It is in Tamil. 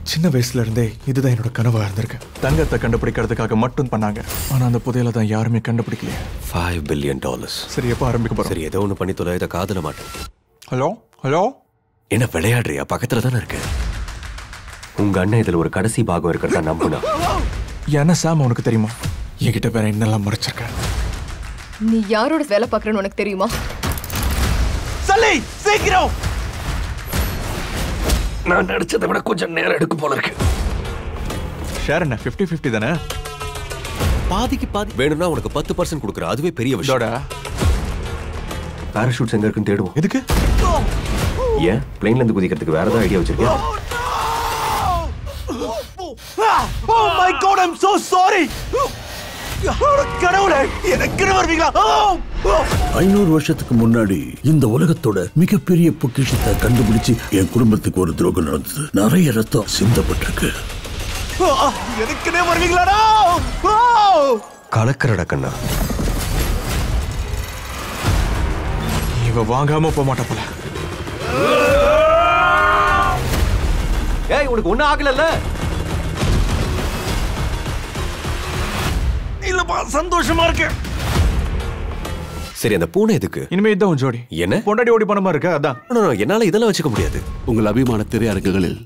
சின்ன வயசுல இருந்தே இதுதான் என்னோட கனவா இருந்திருக்கு தங்கத்தை கண்டுபிடிக்கிறதுக்காக மட்டும் பண்ணாங்க ஆனா அந்த புதையலை தான் யாருமே கண்டுபிடிக்கலையே ஃபைவ் பில்லியன் டாலர்ஸ் சரி எப்போ ஆரம்பிக்க போறோம் சரி ஏதோ ஒன்று பண்ணி தொலை இதை காதல மாட்டேன் ஹலோ ஹலோ என்ன விளையாடுறியா பக்கத்துல தானே இருக்கு உங்க அண்ணன் இதுல ஒரு கடைசி பாகம் இருக்கிறதா நம்புனா என்ன சாம் உனக்கு தெரியுமா என்கிட்ட வேற என்னெல்லாம் மறைச்சிருக்க நீ யாரோட வேலை பார்க்கறன்னு உனக்கு தெரியுமா சல்லி சீக்கிரம் நான் நடிச்சதை விட கொஞ்சம் நேரம் எடுக்கும் போல இருக்கு ஷேர் என்ன ஃபிஃப்டி ஃபிஃப்டி தானே பாதிக்கு பாதி வேணும்னா உனக்கு பத்து பர்சன்ட் கொடுக்குற அதுவே பெரிய விஷயம் இதோட பேராஷூட்ஸ் எங்க இருக்குன்னு தேடுவோம் எதுக்கு ஏன் பிளேன்ல இருந்து குதிக்கிறதுக்கு வேற ஏதாவது ஐடியா வச்சிருக்கியா oh my god I am so sorry கடவுளே எனக்கு வருவீங்களா ஐநூறு வருஷத்துக்கு முன்னாடி இந்த உலகத்தோட மிகப்பெரிய பொக்கிஷத்தை கண்டுபிடிச்சு என் குடும்பத்துக்கு ஒரு துரோகம் நடந்தது நிறைய ரத்தம் சிந்தப்பட்டிருக்கு எனக்குனே வருவீங்களாடா கலக்கரடா கண்ணா இவ வாங்காம போக மாட்டா போல ஏய் உனக்கு ஒண்ணும் ஆகலல்ல இல்லப்பா சந்தோஷமா இருக்கு சரி அந்த பூனை எதுக்கு இனிமே இதான் உன் ஜோடி என்ன பொண்டாடி ஓடி பணமா இருக்க அதான் No, no, no, என்னால இதெல்லாம் வச்சுக்க முடியாது உங்கள் அபிமான திரையரங்குகளில்